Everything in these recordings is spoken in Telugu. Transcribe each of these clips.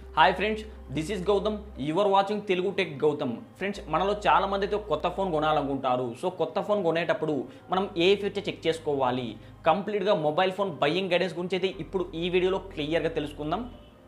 hi friends this is Gautam your watching Telugu tech Gautam friends మనలో చాలా మంది అయితే కొత్త ఫోన్ కొనాలనుకుంటారు సో కొత్త ఫోన్ కొనేటప్పుడు మనం ఏ ఫీచర్ చెక్ చేసుకోవాలి కంప్లీట్గా మొబైల్ ఫోన్ బయ్యింగ్ గైడెన్స్ గురించి అయితే ఇప్పుడు ఈ వీడియోలో క్లియర్గా తెలుసుకుందాం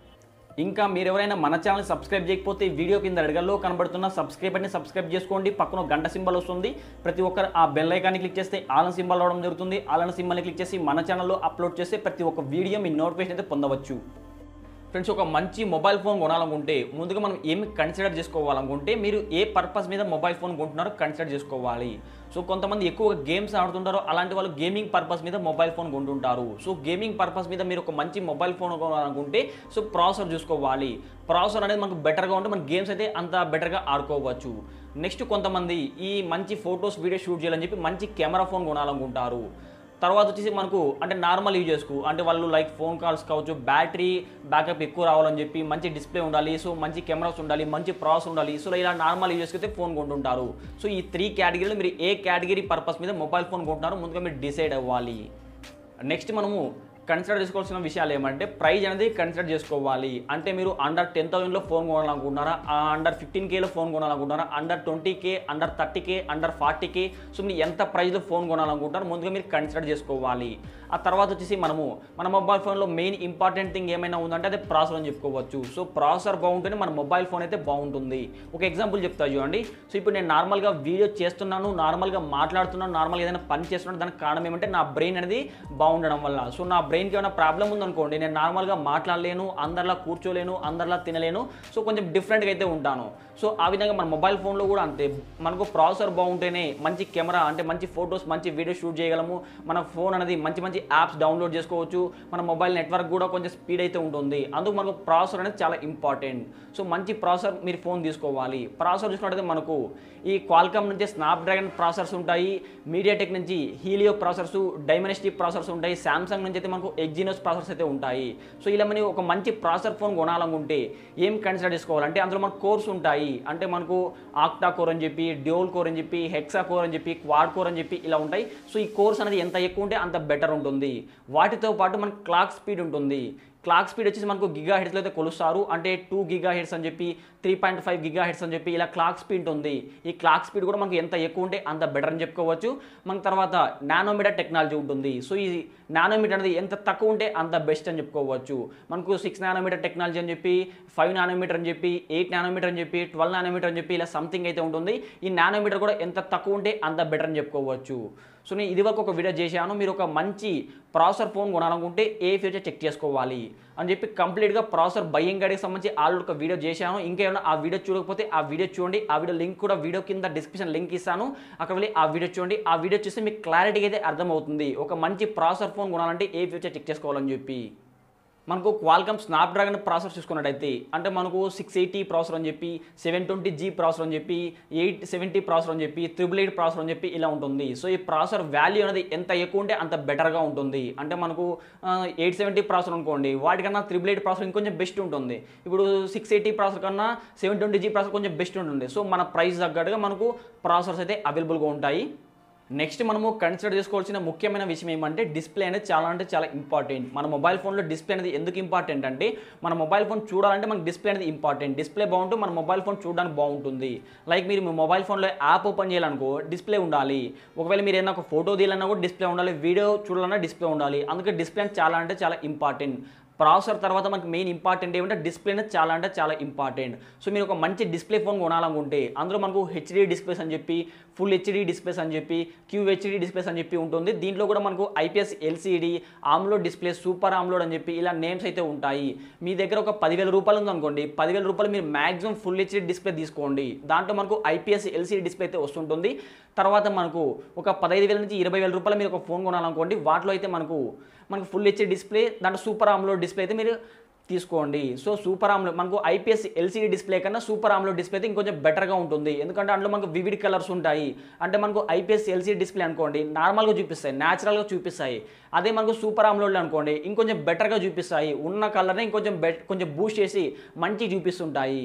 ఇంకా మీరు ఎవరైనా మన ఛానల్ సబ్స్క్రైబ్ చేయకపోతే వీడియో కింద అడగల్లో కనబడుతున్న సబ్స్క్రైబ్ అని సబ్స్క్రైబ్ చేసుకోండి పక్కన ఒక గంట సింబల్ వస్తుంది ప్రతి ఒక్కరు ఆ బెల్ ఐకాన్ని క్లిక్ చేస్తే ఆలన్ సింబల్ రావడం జరుగుతుంది ఆలన్ సింబల్ని క్లిక్ చేసి మన ఛానల్లో అప్లోడ్ చేస్తే ప్రతి ఒక్క వీడియో మీ నోటిఫికేషన్ అయితే పొందవచ్చు ఫ్రెండ్స్ ఒక మంచి మొబైల్ ఫోన్ కొనాలనుకుంటే ముందుగా మనం ఏమి కన్సిడర్ చేసుకోవాలనుకుంటే మీరు ఏ పర్పస్ మీద మొబైల్ ఫోన్ కొంటున్నారో కన్సిడర్ చేసుకోవాలి సో కొంతమంది ఎక్కువగా గేమ్స్ ఆడుతుంటారో అలాంటి వాళ్ళు గేమింగ్ పర్పస్ మీద మొబైల్ ఫోన్ కొంటుంటారు సో గేమింగ్ పర్పస్ మీద మీరు ఒక మంచి మొబైల్ ఫోన్ కొనాలనుకుంటే సో ప్రాసెసర్ చూసుకోవాలి ప్రాసెసర్ అనేది మనకు బెటర్గా ఉంటే మన గేమ్స్ అయితే అంత బెటర్గా ఆడుకోవచ్చు నెక్స్ట్ కొంతమంది ఈ మంచి ఫొటోస్ వీడియో షూట్ చేయాలని చెప్పి మంచి కెమెరా ఫోన్ కొనాలనుకుంటారు తర్వాత వచ్చేసి మనకు అంటే నార్మల్ యూజ్ చేసుకో అంటే వాళ్ళు లైక్ ఫోన్ కాల్స్ కావచ్చు బ్యాటరీ బ్యాకప్ ఎక్కువ రావాలని చెప్పి మంచి డిస్ప్లే ఉండాలి సో మంచి కెమెరాస్ ఉండాలి మంచి ప్రాసెస్ ఉండాలి సో ఇలా నార్మల్ యూజ్ చేసుకుంటే ఫోన్ కొంటుంటారు సో ఈ త్రీ కేటగిరీలో మీరు ఏ కేటగిరీ పర్పస్ మీద మొబైల్ ఫోన్ కొంటున్నారో ముందుగా మీరు డిసైడ్ అవ్వాలి నెక్స్ట్ మనము కన్సిడర్ చేసుకోవాల్సిన విషయాలు ఏమంటే ప్రైజ్ అనేది కన్సిడర్ చేసుకోవాలి అంటే మీరు అండర్ టెన్ థౌసండ్లో ఫోన్ కొనాలనుకుంటున్నారా అండర్ ఫిఫ్టీన్ కేలో ఫోన్ కొనాలనుకుంటున్నారా under twenty K under thirty K under forty K so మీరు ఎంత ప్రైజ్లో ఫోన్ కొనాలనుకుంటారో ముందుగా మీరు కన్సిడర్ చేసుకోవాలి ఆ తర్వాత వచ్చేసి మనము మన మొబైల్ ఫోన్లో మెయిన్ ఇంపార్టెంట్ థింగ్ ఏమైనా ఉందంటే అదే ప్రాసెసర్ అని చెప్పుకోవచ్చు సో ప్రాసెసర్ బాగుంటేనే మన మొబైల్ ఫోన్ అయితే బాగుంటుంది ఒక ఎగ్జాంపుల్ చెప్తా చూడండి సో ఇప్పుడు నేను నార్మల్గా వీడియో చేస్తున్నాను నార్మల్గా మాట్లాడుతున్నాను నార్మల్గా ఏదైనా పని చేస్తున్నాను దానికి కారణం ఏమంటే నా బ్రెయిన్ అనేది బాగుండడం వల్ల సో నా బ్రెయిన్కి ఏమైనా ప్రాబ్లం ఉందనుకోండి నేను నార్మల్గా మాట్లాడలేను అందరిలా కూర్చోలేను అందరిలా తినలేను సో కొంచెం డిఫరెంట్గా అయితే ఉంటాను సో ఆ విధంగా మన మొబైల్ ఫోన్లో కూడా అంతే మనకు ప్రాసెసర్ బాగుంటేనే మంచి కెమెరా అంటే మంచి ఫొటోస్ మంచి వీడియో షూట్ చేయగలము మన ఫోన్ అనేది మంచి మంచి యాప్స్ డౌన్లోడ్ చేసుకోవచ్చు మన మొబైల్ నెట్వర్క్ కూడా కొంచెం స్పీడ్ అయితే ఉంటుంది అందుకు మనకు ప్రాసెసర్ అనేది చాలా ఇంపార్టెంట్ సో మంచి ప్రాసెసర్ మీరు ఫోన్ తీసుకోవాలి ప్రాసెసర్ చూసుకున్నట్టయితే మనకు ఈ క్వాల్కమ్ నుంచి స్నాప్డ్రాగన్ ప్రాసెసర్స్ ఉంటాయి మీడియాటెక్ నుంచి హీలియో ప్రాసెసర్స్ డైమెనిస్టీ ప్రాసెసర్స్ ఉంటాయి శాంసంగ్ నుంచి అయితే మనకు ఎగ్జినోస్ ప్రాసెసర్స్ అయితే ఉంటాయి సో ఇలా మనం ఒక మంచి ప్రాసెసర్ ఫోన్ కొనాలనుకుంటే ఏం కన్సిడర్ చేసుకోవాలంటే అందులో మనకు కోర్స్ ఉంటాయి అంటే మనకు ఆక్టా కోర్ అని చెప్పి డ్యూల్ కోర్ అని చెప్పి హెక్సా కోర్ అని చెప్పి క్వాడ్ కోర్ అని చెప్పి ఇలా ఉంటాయి సో ఈ కోర్స్ అనేది ఎంత ఎక్కువ ఉంటే అంత బెటర్ ఉంటుంది వాటితో పాటు మనకు క్లాక్ స్పీడ్ ఉంటుంది క్లాక్ స్పీడ్ వచ్చేసి మనకు గిగా హెడ్స్లో అయితే కొలుస్తారు అంటే టూ గిగా హెడ్స్ అని చెప్పి three point five giga hertz అని చెప్పి ఇలా క్లాక్ స్పీడ్ ఉంది ఈ క్లాక్ స్పీడ్ కూడా మనకు ఎంత ఎక్కువ ఉంటే అంత బెటర్ అని చెప్పుకోవచ్చు మన తర్వాత నానోమీటర్ టెక్నాలజీ ఉంటుంది సో ఈ నానోమీటర్ అనేది ఎంత తక్కువ ఉంటే అంత బెస్ట్ అని చెప్పుకోవచ్చు మనకు సిక్స్ నానోమీటర్ టెక్నాలజీ అని చెప్పి ఫైవ్ నానోమీటర్ అని చెప్పి ఎయిట్ నానోమీటర్ అని చెప్పి ట్వెల్వ్ నానోమీటర్ అని చెప్పి ఇలా సంథింగ్ అయితే ఉంటుంది ఈ నానోమీటర్ కూడా ఎంత తక్కువ ఉంటే అంత బెటర్ అని చెప్పుకోవచ్చు సో నేను ఇది వరకు ఒక వీడియో చేశాను మీరు ఒక మంచి ప్రాసెసర్ ఫోన్ కొనాలనుకుంటే ఏ ఫ్యూచర్ చెక్ చేసుకోవాలి అని చెప్పి కంప్లీట్గా ప్రాసెసర్ బయ్యింగ్ గడికి సంబంధించి ఆల్రెడీ ఒక వీడియో చేశాను ఇంకేమైనా ఆ వీడియో చూడకపోతే ఆ వీడియో చూడండి ఆ వీడియో లింక్ కూడా వీడియో కింద డిస్క్రిప్షన్ లింక్ ఇస్తాను అక్కడ వెళ్ళి ఆ వీడియో చూడండి ఆ వీడియో చూస్తే మీకు క్లారిటీగా అయితే అర్థమవుతుంది ఒక మంచి ప్రాసెసర్ ఫోన్ కొనాలంటే ఏ ఫ్యూచర్ చెక్ చేసుకోవాలని చెప్పి మనకు క్వాల్కమ్ స్నాప్డ్రాగన్ ప్రాసెసర్ చూసుకున్నట్టయితే అంటే మనకు సిక్స్ ఎయిటీ ప్రాసెసర్ అని చెప్పి సెవెన్ ట్వంటీ జీ ప్రాసెసర్ అని చెప్పి ఎయిట్ సెవెంటీ ప్రాసెసర్ అని చెప్పి త్రిబుల్ ఎయిట్ ప్రాసెసర్ అని చెప్పి ఇలా ఉంటుంది సో ఈ ప్రాసెసర్ వాల్యూ అనేది ఎంత ఎక్కువ ఉంటే అంత బెటర్గా ఉంటుంది అంటే మనకు ఎయిట్ సెవెంటీ ప్రాసెసర్ అనుకోండి వాటికన్నా త్రిబుల్ ఎయిట్ ప్రాసెసర్ ఇంకొంచెం బెస్ట్ ఉంటుంది ఇప్పుడు సిక్స్ ఎయిటీ ప్రాసెసర్ కన్నా సెవెన్ ట్వంటీ జీ ప్రాసెసర్ కొంచెం బెస్ట్ ఉంటుంది సో మన ప్రైస్ తగ్గట్టుగా మనకు ప్రాసెసర్స్ అయితే అవైలబుల్గా ఉంటాయి నెక్స్ట్ మనము కన్సిడర్ చేసుకోవాల్సిన ముఖ్యమైన విషయం ఏమంటే డిస్ప్లే అనేది చాలా అంటే చాలా ఇంపార్టెంట్ మన మొబైల్ ఫోన్లో డిస్ప్లే అనేది ఎందుకు ఇంపార్టెంట్ అంటే మన మొబైల్ ఫోన్ చూడాలంటే మనకి డిస్ప్లే అనేది ఇంపార్టెంట్ డిస్ప్లే బాగుంటే మన మొబైల్ ఫోన్ చూడడానికి బాగుంటుంది లైక్ మీరు మీ మొబైల్ ఫోన్లో యాప్ ఓపెన్ చేయాలనుకో డిస్ప్లే ఉండాలి ఒకవేళ మీరు ఏదైనా ఒక ఫోటో తీయాలన్నా కూడా డిస్ప్లే ఉండాలి వీడియో చూడాలన్నా డిస్ప్లే ఉండాలి అందుకే డిస్ప్లే చాలా అంటే చాలా ఇంపార్టెంట్ ప్రాసెసర్ తర్వాత మనకి మెయిన్ ఇంపార్టెంట్ ఏమంటే డిస్ప్లే అనేది చాలా అంటే చాలా ఇంపార్టెంట్ సో మీరు ఒక మంచి డిస్ప్లే ఫోన్ కొనాలనుకుంటే అందులో మనకు హెచ్డీ డిస్ప్లేస్ అని చెప్పి ఫుల్ హెచ్డీ డిస్ప్లేస్ అని చెప్పి క్యూహెచ్డీ డిస్ప్లేస్ అని చెప్పి ఉంటుంది దీంట్లో కూడా మనకు IPS LCD AMOLED display super AMOLED అని చెప్పి ఇలా నేమ్స్ అయితే ఉంటాయి మీ దగ్గర ఒక పదివేల రూపాయలు ఉందనుకోండి పదివేల రూపాయలు మీరు మాక్సిమం ఫుల్ హెచ్డీ డిస్ప్లే తీసుకోండి దాంట్లో మనకు ఐపీఎస్ ఎల్సీడీ డిస్ప్లే అయితే వస్తుంటుంది తర్వాత మనకు ఒక పదహైదు వేల నుంచి ఇరవై వేల రూపాయలు మీరు ఒక ఫోన్ కొనాలనుకోండి వాటిలో అయితే మనకు మనకు ఫుల్ హెచ్డీ డిస్ప్లే దాంట్లో సూపర్ ఆమ్లోడ్ డిస్ప్లే అయితే మీరు తీసుకోండి సో సూపర్ ఆమ్లో మనకు ఐపీఎస్ ఎల్సీడీ డిస్ప్లే కన్నా సూపర్ ఆమ్లో డిస్ప్లే అయితే ఇంకొంచెం బెటర్గా ఉంటుంది ఎందుకంటే అందులో మనకు వివిడ్ కలర్స్ ఉంటాయి అంటే మనకు ఐపీఎస్ ఎల్సీడీ డిస్ప్లే అనుకోండి నార్మల్గా చూపిస్తాయి న్యాచురల్గా చూపిస్తాయి అదే మనకు సూపర్ ఆమ్లోడ్ అనుకోండి ఇంకొంచెం బెటర్గా చూపిస్తాయి ఉన్న కలర్ని ఇంకొంచెం బెట్ కొంచెం బూస్ట్ చేసి మంచి చూపిస్తుంటాయి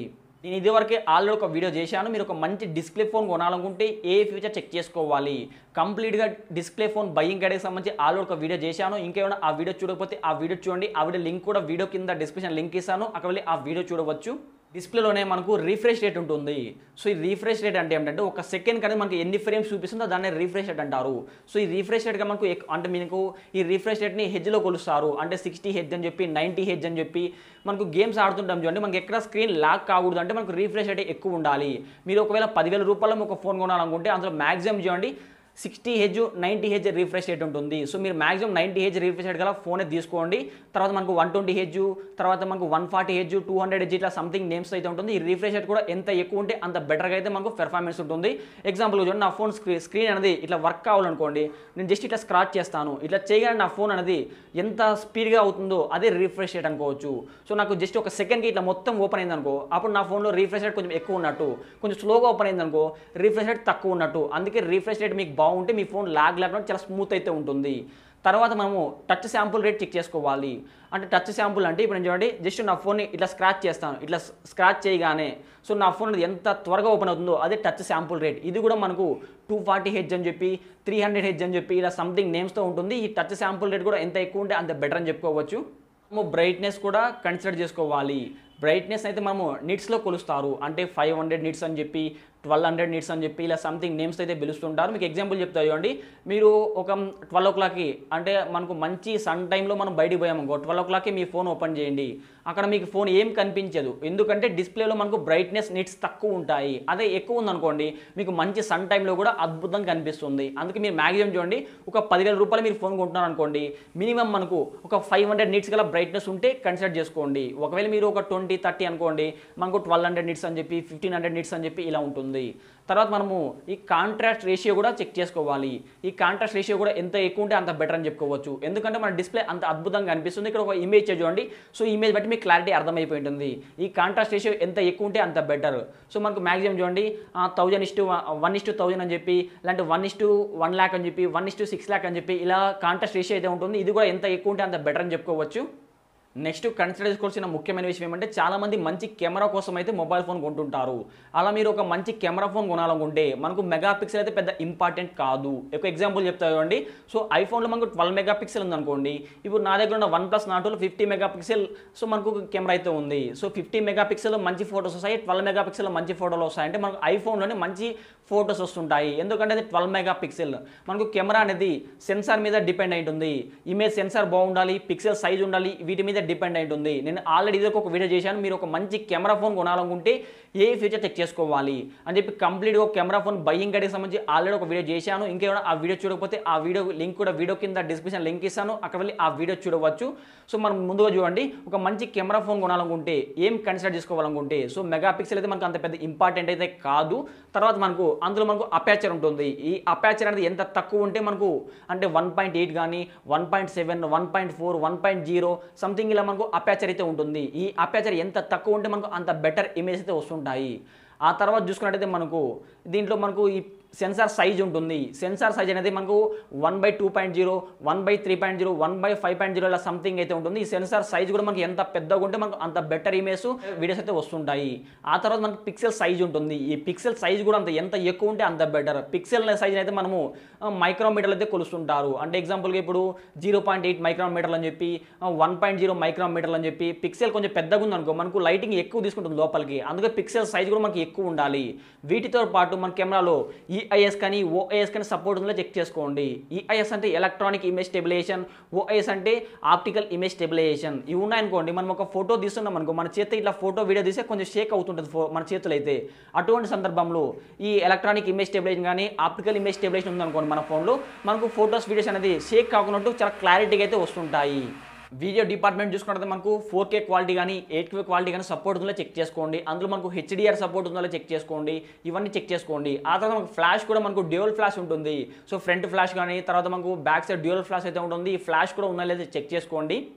నేను ఇదివరకే ఆల్రెడీ ఒక వీడియో చేశాను మీరు ఒక మంచి డిస్ప్లే ఫోన్ కొనాలనుకుంటే ఏ ఫీచర్ చెక్ చేసుకోవాలి కంప్లీట్గా డిస్ప్లే ఫోన్ బయింగ్ గైడ్కి సంబంధించి ఆల్రెడీ ఒక వీడియో చేశాను ఇంకేమైనా ఆ వీడియో చూడకపోతే ఆ వీడియో చూడండి ఆ వీడియో లింక్ కూడా వీడియో కింద డిస్క్రిప్షన్ లింక్ ఇస్తాను అక్కడ వెళ్ళి ఆ వీడియో చూడవచ్చు డిస్ప్లేలోనే మనకు రీఫ్రెష్ రేట్ ఉంటుంది సో ఈ రీఫ్రెష్ రేట్ అంటే ఏంటంటే ఒక సెకండ్ కానీ మనకి ఎన్ని ఫ్రేమ్స్ చూపిస్తుందో దాన్ని రీఫ్రెష్ రేట్ అంటారు సో ఈ రీఫ్రెష్ రేట్గా మనకు ఎక్- అంటే మీకు ఈ రీఫ్రెష్ రేట్ని హెడ్జ్లో కొలుస్తారు అంటే సిక్స్టీ హెడ్జ్ అని చెప్పి నైంటీ హెడ్జ్ అని చెప్పి మనకు గేమ్స్ ఆడుతుంటాం చూడండి మనకి ఎక్కడ స్క్రీన్ లాక్ కాకూడదు అంటే మనకు రీఫ్రెష్ రేట్ ఎక్కువ ఉండాలి మీరు ఒకవేళ పదివేల రూపాయలు ఒక ఫోన్ కొనాలనుకుంటే అందులో మ్యాక్సిమం చూడండి sixty H ninety H refresh rate ఉంటుంది సో మీరు maximum ninety H refresh rate గల ఫోనే తీసుకోండి తర్వాత మనకు వన్ ట్వంటీ హెచ్ తర్వాత మనకు one forty H two hundred H ఇట్లా సంథింగ్ నేమ్స్ అయితే ఉంటుంది ఈ రీఫ్రెష్ రేట్ కూడా ఎంత ఎక్కువ ఉంటే అంత బెటర్గా అయితే మనకు పెర్ఫార్మెన్స్ ఉంటుంది ఎగ్జాంపుల్ చూడండి నా ఫోన్ స్క్రీన్ స్క్రీన్ అనేది ఇట్లా వర్క్ కావాలనుకోండి నేను జస్ట్ ఇట్లా స్క్రాచ్ చేస్తాను ఇట్లా చేయగానే నా ఫోన్ అనేది ఎంత స్పీడ్గా అవుతుందో అదే రీఫ్రెష్ రేట్ అనుకోవచ్చు సో నాకు జస్ట్ ఒక సెకండ్కి ఇట్లా మొత్తం ఓపెన్ అయింది అనుకో అప్పుడు నా ఫోన్లో రీఫ్రెష్ రేట్ కొంచెం ఎక్కువ ఉన్నట్టు కొంచెం స్లోగా ఓపెన్ అయింది అనుకో రీఫ్రెష్ రేట్ తక్కువ ఉన్నట్టు అందుకే రీఫ్రెష్ రేట్ మీకు బాగుంటే మీ ఫోన్ లాగ్ లేకుండా చాలా స్మూత్ అయితే ఉంటుంది తర్వాత మనము టచ్ శాంపుల్ రేట్ చెక్ చేసుకోవాలి అంటే టచ్ శాంపుల్ అంటే ఇప్పుడు నేను చూడండి జస్ట్ నా ఫోన్ని ఇట్లా స్క్రాచ్ చేస్తాను ఇట్లా స్క్రాచ్ చేయగానే సో నా ఫోన్ అనేది ఎంత త్వరగా ఓపెన్ అవుతుందో అదే టచ్ శాంపుల్ రేట్ ఇది కూడా మనకు టూ ఫార్టీ హెచ్ అని చెప్పి త్రీ హండ్రెడ్ హెచ్ అని చెప్పి ఇలా సంథింగ్ నేమ్స్తో ఉంటుంది ఈ టచ్ శాంపుల్ రేట్ కూడా ఎంత ఎక్కువ ఉంటే అంత బెటర్ అని చెప్పుకోవచ్చు మనము బ్రైట్నెస్ కూడా కన్సిడర్ చేసుకోవాలి బ్రైట్నెస్ అయితే మనము నిట్స్లో కొలుస్తారు అంటే ఫైవ్ హండ్రెడ్ నిట్స్ అని చెప్పి ట్వెల్వ్ హండ్రెడ్ నిట్స్ అని చెప్పి ఇలా సంథింగ్ నేమ్స్ అయితే పిలుస్తుంటారు మీకు ఎగ్జాంపుల్ చెప్తా చూడండి మీరు ఒక ట్వెల్వ్ ఓ క్లాక్కి అంటే మనకు మంచి సన్ టైంలో మనం బయటికి పోయామనుకో ట్వెల్వ్ ఓ క్లాక్కి మీ ఫోన్ ఓపెన్ చేయండి అక్కడ మీకు ఫోన్ ఏం కనిపించదు ఎందుకంటే డిస్ప్లేలో మనకు బ్రైట్నెస్ నిట్స్ తక్కువ ఉంటాయి అదే ఎక్కువ ఉందనుకోండి మీకు మంచి సన్ టైంలో కూడా అద్భుతంగా కనిపిస్తుంది అందుకే మీరు మ్యాక్సిమం చూడండి ఒక పదివేల రూపాయలు మీరు ఫోన్ కొంటున్నారు అనుకోండి మినిమం మనకు ఒక ఫైవ్ హండ్రెడ్ నిట్స్ గల బ్రైట్నెస్ ఉంటే కన్సిడర్ చేసుకోండి ఒకవేళ మీరు ఒక ట్వంటీ థర్టీ అనుకోండి మనకు ట్వెల్వ్ హండ్రెడ్ నిట్స్ అని చెప్పి ఫిఫ్టీన్ హండ్రెడ్ నిట్స్ అని చెప్పి ఇలా ఉంటుంది తర్వాత మనము ఈ కాంట్రాస్ట్ రేషియో కూడా చెక్ చేసుకోవాలి ఈ కాంట్రాస్ట్ రేషియో కూడా ఎంత ఎక్కువ ఉంటే అంత బెటర్ అని చెప్పుకోవచ్చు ఎందుకంటే మన డిస్ప్లే అంత అద్భుతంగా అనిపిస్తుంది ఇక్కడ ఒక ఇమేజ్ చూడండి సో ఇమేజ్ బట్టి మీకు క్లారిటీ అర్థమైపోయి ఉంటుంది ఈ కాంట్రాస్ట్ రేషియో ఎంత ఎక్కువ ఉంటే అంత బెటర్ సో మనకు మ్యాక్సిమం చూడండి thousand is to one is to thousand అని చెప్పి ఇలాంటి వన్ ఇస్టు వన్ ల్యాక్ అని చెప్పి వన్ ఇస్టు సిక్స్ ల్యాక్ అని చెప్పి ఇలా కాంట్రాస్ట్ రేషియో అయితే ఉంటుంది ఇది కూడా ఎంత ఎక్కువ ఉంటే అంత బెటర్ అని చెప్పుకోవచ్చు నెక్స్ట్ కన్సిడర్ చేసుకోవాల్సిన ముఖ్యమైన విషయం ఏమంటే చాలా మంది మంచి కెమెరా కోసం అయితే మొబైల్ ఫోన్ కొంటుంటారు అలా మీరు ఒక మంచి కెమెరా ఫోన్ కొనాలనుకుంటే మనకు మెగా పిక్సెల్ అయితే పెద్ద ఇంపార్టెంట్ కాదు ఒక ఎగ్జాంపుల్ చెప్తా చూడండి సో ఐఫోన్లో మనకు ట్వెల్వ్ మెగా పిక్సెల్ ఉందనుకోండి ఇప్పుడు నా దగ్గర ఉన్న వన్ ప్లస్ నాటులో ఫిఫ్టీ మెగా పిక్సెల్ సో మనకు కెమెరా అయితే ఉంది సో ఫిఫ్టీ మెగా పిక్సెల్ మంచి ఫోటోస్ వస్తాయి ట్వెల్వ్ మెగా పిక్సెల్ మంచి ఫోటోలు వస్తాయి అంటే మనకు ఐఫోన్లోనే మంచి ఫోటోస్ వస్తుంటాయి ఎందుకంటే అది ట్వెల్వ్ మెగా పిక్సెల్ మనకు కెమెరా అనేది సెన్సార్ మీద డిపెండ్ అయి ఉంటుంది ఇమేజ్ సెన్సార్ బాగుండాలి పిక్సెల్ సైజ్ ఉండాలి వీటి మీద డిపెండ్ అయి ఉంటుంది నేను ఆల్రెడీ ఇది ఒక వీడియో చేశాను మీరు ఒక మంచి కెమెరా ఫోన్ కొనాలనుకుంటే ఏ ఫీచర్ చెక్ చేసుకోవాలి అని చెప్పి కంప్లీట్గా ఒక కెమెరా ఫోన్ బయ్యింగ్ గడికి సంబంధించి ఆల్రెడీ ఒక వీడియో చేశాను ఇంకేమైనా ఆ వీడియో చూడకపోతే ఆ వీడియో లింక్ కూడా వీడియో కింద డిస్క్రిప్షన్ లింక్ ఇస్తాను అక్కడ వెళ్ళి ఆ వీడియో చూడవచ్చు సో మనం ముందుగా చూడండి ఒక మంచి కెమెరా ఫోన్ కొనాలనుకుంటే ఏం కన్సిడర్ చేసుకోవాలనుకుంటే సో మెగా పిక్సెల్ అయితే మనకు అంత పెద్ద ఇంపార్టెంట్ అయితే కాదు తర్వాత మనకు అందులో మనకు అపాచర్ ఉంటుంది ఈ అపాచర్ అనేది ఎంత తక్కువ ఉంటే మనకు అంటే వన్ పాయింట్ ఎయిట్ కానీ one point seven one point four one point zero something ఇలా మనకు అపాచర్ అయితే ఉంటుంది ఈ అపాచర్ ఎంత తక్కువ ఉంటే మనకు అంత బెటర్ ఇమేజ్ అయితే వస్తుంటాయి ఆ తర్వాత చూసుకున్నట్టయితే మనకు దీంట్లో మనకు ఈ సెన్సార్ సైజ్ ఉంటుంది సెన్సార్ సైజ్ అనేది మనకు one by two point zero one by three point zero one by five point zero ఇలా సంథింగ్ అయితే ఉంటుంది ఈ సెన్సార్ సైజ్ కూడా మనకి ఎంత పెద్దగా ఉంటే మనకు అంత బెటర్ ఇమేజ్ వీడియోస్ అయితే వస్తుంటాయి ఆ తర్వాత మనకి పిక్సెల్ సైజ్ ఉంటుంది ఈ పిక్సెల్ సైజ్ కూడా అంత ఎంత ఎక్కువ ఉంటే అంత బెటర్ పిక్సెల్ సైజ్ అయితే మనము మైక్రోమీటర్లు అయితే కొలుస్తుంటారు అంటే ఎగ్జాంపుల్గా ఇప్పుడు జీరో పాయింట్ ఎయిట్ మైక్రోమీటర్లు అని చెప్పి వన్ పాయింట్ జీరో మైక్రోమీటర్లు అని చెప్పి పిక్సెల్ కొంచెం పెద్దగా ఉంది అనుకో మనకు లైటింగ్ ఎక్కువ తీసుకుంటుంది లోపలికి అందుకే పిక్సెల్ సైజ్ కూడా మనకి ఎక్కువ ఉండాలి వీటితో పాటు మన కెమెరాలో ఈఐఎస్ కానీ ఓఐఎస్ కానీ సపోర్ట్ ఉందో చెక్ చేసుకోండి ఈఐఎస్ అంటే ఎలక్ట్రానిక్ ఇమేజ్ స్టెబిలైజేషన్ ఓఐఎస్ అంటే ఆప్టికల్ ఇమేజ్ స్టెబిలైజేషన్ ఇవి ఉన్నాయనుకోండి మనం ఒక ఫోటో తీస్తున్నాం అనుకో మన చేత ఇట్లా ఫోటో వీడియో తీస్తే కొంచెం షేక్ అవుతుంటుంది ఫో మన చేతులు అయితే అటువంటి సందర్భంలో ఈ ఎలక్ట్రానిక్ ఇమేజ్ స్టెబిలైజేషన్ కానీ ఆప్టికల్ ఇమేజ్ స్టెబిలైజేషన్ ఉందనుకోండి మన ఫోన్లో మనకు ఫొటోస్ వీడియోస్ అనేది షేక్ కాకున్నట్టు చాలా క్లారిటీగా అయితే వస్తుంటాయి వీడియో డిపార్ట్మెంట్ చూసుకున్నట్టు మనకు ఫోర్ కే క్వాలిటీ కానీ ఎయిట్ కే క్వాలిటీ కానీ సపోర్ట్ ఉందో చెక్ చేసుకోండి అందులో మనకు హెచ్డిఆర్ సపోర్ట్ ఉందో చెక్ చేసుకోండి ఇవన్నీ చెక్ చేసుకోండి ఆ తర్వాత మనకు ఫ్లాష్ కూడా మనకు డ్యూయల్ ఫ్లాష్ ఉంటుంది సో ఫ్రంట్ ఫ్లాష్ కానీ తర్వాత మనకు బ్యాక్ సైడ్ డ్యూయల్ ఫ్లాష్ అయితే ఉంటుంది ఈ ఫ్లాష్ కూడా ఉందా లేదా చెక్ చేసుకోండి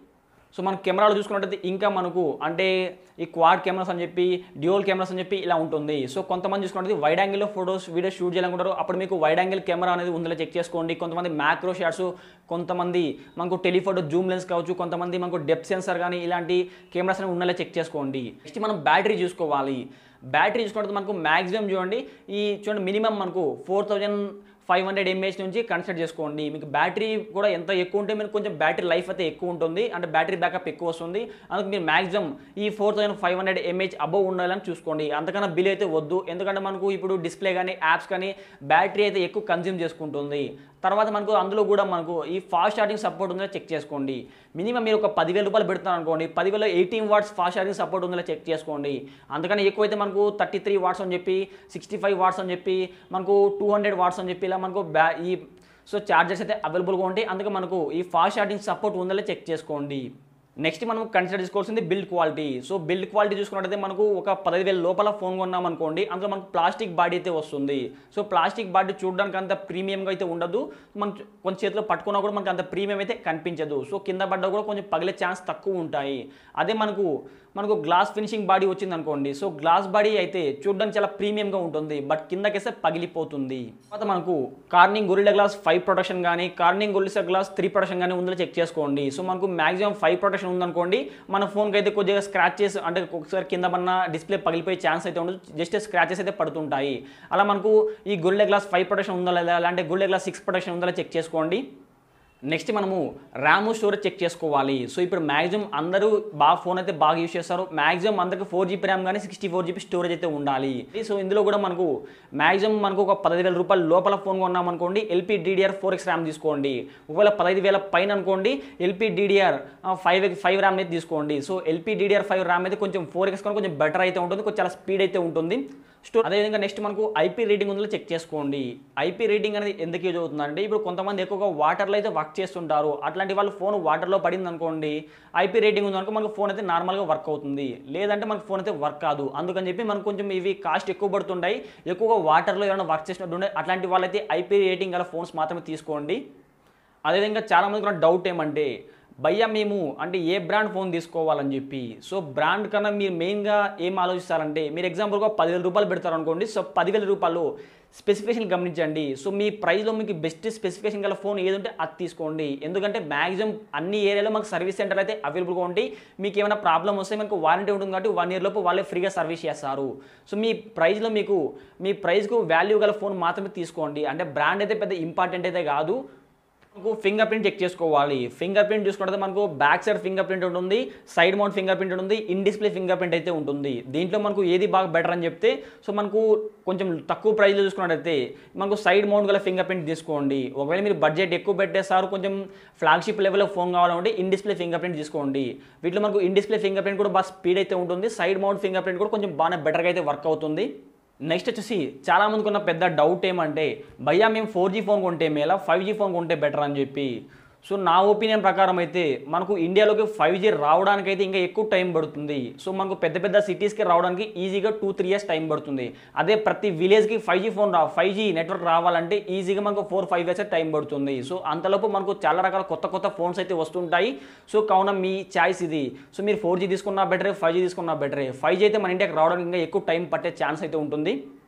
సో మన కెమెరాలు చూసుకున్నట్టయితే ఇంకా మనకు అంటే ఈ క్వాడ్ కెమెరాస్ అని చెప్పి డ్యూయల్ కెమెరాస్ అని చెప్పి ఇలా ఉంటుంది సో కొంతమంది చూసుకున్నట్టు వైడ్ యాంగిల్లో ఫొటోస్ వీడియోస్ షూట్ చేయాలనుకుంటారు అప్పుడు మీకు వైడ్ యాంగిల్ కెమెరా అనేది ఉందో చెక్ చేసుకోండి కొంతమంది మ్యాక్రో షాట్స్ కొంతమంది మనకు టెలిఫోటో జూమ్ లెన్స్ కావచ్చు కొంతమంది మనకు డెప్త్ సెన్సర్ కానీ ఇలాంటి కెమెరాస్ అనేవి ఉన్నలా చెక్ చేసుకోండి నెక్స్ట్ మనం బ్యాటరీ చూసుకోవాలి బ్యాటరీ చూసుకుంటే మనకు మ్యాక్సిమం చూడండి ఈ చూడండి మినిమం మనకు four thousand five hundred mAh నుంచి కన్సిడర్ చేసుకోండి మీకు బ్యాటరీ కూడా ఎంత ఎక్కువ ఉంటే మీకు కొంచెం బ్యాటరీ లైఫ్ అయితే ఎక్కువ ఉంటుంది అంటే బ్యాటరీ బ్యాకప్ ఎక్కువ వస్తుంది అందుకు మీరు మ్యాక్సిమం ఈ four thousand five hundred mAh above ఉండాలని చూసుకోండి అంతకన్నా బిల్ అయితే వద్దు ఎందుకంటే మనకు ఇప్పుడు డిస్ప్లే కానీ యాప్స్ కానీ బ్యాటరీ అయితే ఎక్కువ కన్జ్యూమ్ చేసుకుంటుంది తర్వాత మనకు అందులో కూడా మనకు ఈ ఫాస్ట్ ఛార్జింగ్ సపోర్ట్ ఉందో చెక్ చేసుకోండి మినిమం మీరు ఒక పదివేల రూపాయలు పెడుతున్నారు అనుకోండి పదివేల eighteen watts fast charging support ఉందో చెక్ చేసుకోండి అందుకని ఎక్కువైతే మనకు థర్టీ త్రీ వాట్స్ అని చెప్పి సిక్స్టీ ఫైవ్ వాట్స్ అని చెప్పి మనకు టూ హండ్రెడ్ వాట్స్ అని చెప్పి ఇలా మనకు బ్యా ఈ సో ఛార్జెస్ అయితే అవైలబుల్గా ఉంటాయి అందుకే మనకు ఈ ఫాస్ట్ ఛార్జింగ్ సపోర్ట్ ఉందో చెక్ చేసుకోండి నెక్స్ట్ మనం కన్సిడర్ చేసుకోవాల్సింది build quality so build quality చూసుకున్నట్టయితే మనకు ఒక పదహైదు వేల లోపల ఫోన్ కొన్నాం అనుకోండి అందులో మనకు ప్లాస్టిక్ బాడీ అయితే వస్తుంది సో ప్లాస్టిక్ బాడీ చూడడానికి అంత ప్రీమియంగా అయితే ఉండదు మనం కొంచెం చేతిలో పట్టుకున్నా కూడా మనకు అంత ప్రీమియం అయితే కనిపించదు సో కింద పడ్డా కూడా కొంచెం పగిలే ఛాన్స్ తక్కువ ఉంటాయి అదే మనకు మనకు గ్లాస్ ఫినిషింగ్ బాడీ వచ్చింది అనుకోండి సో గ్లాస్ బాడీ అయితే చూడడానికి చాలా ప్రీమియంగా ఉంటుంది బట్ కిందకేస్తే పగిలిపోతుంది తర్వాత మనకు Corning Gorilla Glass five protection కానీ Corning Gorilla Glass three protection కానీ ఉందో చెక్ చేసుకోండి సో మనకు మాక్సిమం ఫైవ్ ప్రొటెక్షన్ ఉందనుకోండి మన ఫోన్కి అయితే కొద్దిగా స్క్రాచెస్ అంటే ఒకసారి కింద పడిన డిస్ప్లే పగిలిపోయే ఛాన్స్ అయితే ఉండదు జస్ట్ స్క్రాచెస్ అయితే పడుతుంటాయి అలా మనకు ఈ గొరిల్లా గ్లాస్ ఫైవ్ ప్రొటెక్షన్ ఉందా లేదా అలాంటి గొరిల్లా గ్లాస్ సిక్స్ ప్రొటెక్షన్ ఉందా చెక్ చేసుకోండి నెక్స్ట్ మనము ర్యామ్ స్టోరేజ్ చెక్ చేసుకోవాలి సో ఇప్పుడు మ్యాక్సిమం అందరూ బాగా ఫోన్ అయితే బాగా యూస్ చేస్తారు మ్యాక్సిమం అందరికి ఫోర్ జీబీ ర్యామ్ కానీ సిక్స్టీ ఫోర్ జీబీ స్టోరేజ్ అయితే ఉండాలి సో ఇందులో కూడా మనకు మ్యాక్సిమం మనకు ఒక పదహైదు వేల రూపాయల లోపల ఫోన్ కొన్నాం అనుకోండి LP DDR four X RAM తీసుకోండి ఒకవేళ పదహైదు వేల పైన అనుకోండి LP DDR five five RAM అయితే తీసుకోండి so LP DDR five RAM అయితే కొంచెం ఫోర్ ఎక్స్ కొంచెం బెటర్ అయితే ఉంటుంది కొంచెం చాలా స్పీడ్ అయితే ఉంటుంది స్టోర్ అదేవిధంగా నెక్స్ట్ మనకు ఐపీ రేటింగ్ ఉందో చెక్ చేసుకోండి ఐపీ రేటింగ్ అనేది ఎందుకు యూజ్ అవుతుందంటే ఇప్పుడు కొంతమంది ఎక్కువగా వాటర్లో అయితే వర్క్ చేస్తుంటారు అట్లాంటి వాళ్ళు ఫోన్ వాటర్లో పడింది అనుకోండి ఐపీ రేటింగ్ ఉందనుకో మనకు ఫోన్ అయితే నార్మల్గా వర్క్ అవుతుంది లేదంటే మనకు ఫోన్ అయితే వర్క్ కాదు అందుకని చెప్పి మనకు కొంచెం ఇవి కాస్ట్ ఎక్కువ పడుతుంటాయి ఎక్కువగా వాటర్లో ఏమైనా వర్క్ చేసినట్టు ఉండే అట్లాంటి వాళ్ళైతే ఐపీ రేటింగ్ గల ఫోన్స్ మాత్రమే తీసుకోండి అదేవిధంగా చాలామందికి ఉన్న డౌట్ ఏమంటే భయ్యా మేము అంటే ఏ బ్రాండ్ ఫోన్ తీసుకోవాలని చెప్పి సో బ్రాండ్ కన్నా మీరు మెయిన్గా ఏం ఆలోచిస్తారంటే మీరు ఎగ్జాంపుల్గా పదివేల రూపాయలు పెడతారు అనుకోండి సో పదివేల రూపాయలు స్పెసిఫికేషన్ గమనించండి సో మీ ప్రైస్లో మీకు బెస్ట్ స్పెసిఫికేషన్ గల ఫోన్ ఏదంటే అది తీసుకోండి ఎందుకంటే మ్యాక్సిమం అన్ని ఏరియాలో మాకు సర్వీస్ సెంటర్ అయితే అవైలబుల్గా ఉంటాయి మీకు ఏమైనా ప్రాబ్లం వస్తే మీకు వారంటీ ఉంటుంది కాబట్టి వన్ ఇయర్ లోపు వాళ్ళే ఫ్రీగా సర్వీస్ చేస్తారు సో మీ ప్రైస్లో మీకు మీ ప్రైస్కు వాల్యూ గల ఫోన్ మాత్రమే తీసుకోండి అంటే బ్రాండ్ అయితే పెద్ద ఇంపార్టెంట్ అయితే కాదు మనకు ఫింగర్ ప్రింట్ చెక్ చేసుకోవాలి ఫింగర్ ప్రింట్ చూసుకుంటే మనకు బ్యాక్ సైడ్ ఫింగర్ ప్రింట్ ఉంటుంది సైడ్ మౌంట్ ఫింగర్ ప్రింట్ ఉంటుంది ఇన్ డిస్ప్లే ఫింగర్ ప్రింట్ అయితే ఉంటుంది దీంట్లో మనకు ఏది బాగా బెటర్ అని చెప్తే సో మనకు కొంచెం తక్కువ ప్రైస్లో చూసుకున్నట్టయితే మనకు సైడ్ మౌంట్ గల ఫింగర్ ప్రింట్ తీసుకోండి ఒకవేళ మీరు బడ్జెట్ ఎక్కువ పెట్టేస్తారు కొంచెం ఫ్లాగ్షిప్ లెవెల్లో ఫోన్ కావాలంటే ఇన్ డిస్ప్లే ఫింగర్ ప్రింట్ తీసుకోండి వీటిలో మనకు ఇన్ డిస్ప్లే ఫింగర్ ప్రింట్ కూడా బాగా స్పీడ్ అయితే ఉంటుంది సైడ్ మౌంట్ ఫింగర్ ప్రింట్ కూడా కొంచెం బాగా బెటర్గా అయితే వర్క్ అవుతుంది నెక్స్ట్ వచ్చేసి చాలా మందికి ఉన్న పెద్ద డౌట్ ఏమంటే భయ్యా మేము ఫోర్ జీ ఫోన్ కొంటే మేలా ఫైవ్ జీ ఫోన్ కొంటే బెటర్ అని చెప్పి సో నా ఒపీనియన్ ప్రకారం అయితే మనకు ఇండియాలోకి ఫైవ్ జీ రావడానికి అయితే ఇంకా ఎక్కువ టైం పడుతుంది సో మనకు పెద్ద పెద్ద సిటీస్కి రావడానికి ఈజీగా టూ త్రీ ఇయర్స్ టైం పడుతుంది అదే ప్రతి విలేజ్కి ఫైవ్ జీ ఫోన్ రా ఫైవ్ జీ నెట్వర్క్ రావాలంటే ఈజీగా మనకు ఫోర్ ఫైవ్ ఇయర్స్ టైం పడుతుంది సో అంతలోపు మనకు చాలా రకాల కొత్త కొత్త ఫోన్స్ అయితే వస్తుంటాయి సో కావున మీ చాయిస్ ఇది సో మీరు ఫోర్ జీ తీసుకున్నా బెటరే ఫైవ్ జీ తీసుకున్నా బెటరే ఫైవ్ జీ అయితే మన ఇండియాకి రావడానికి ఇంకా ఎక్కువ టైం పట్టే ఛాన్స్ అయితే ఉంటుంది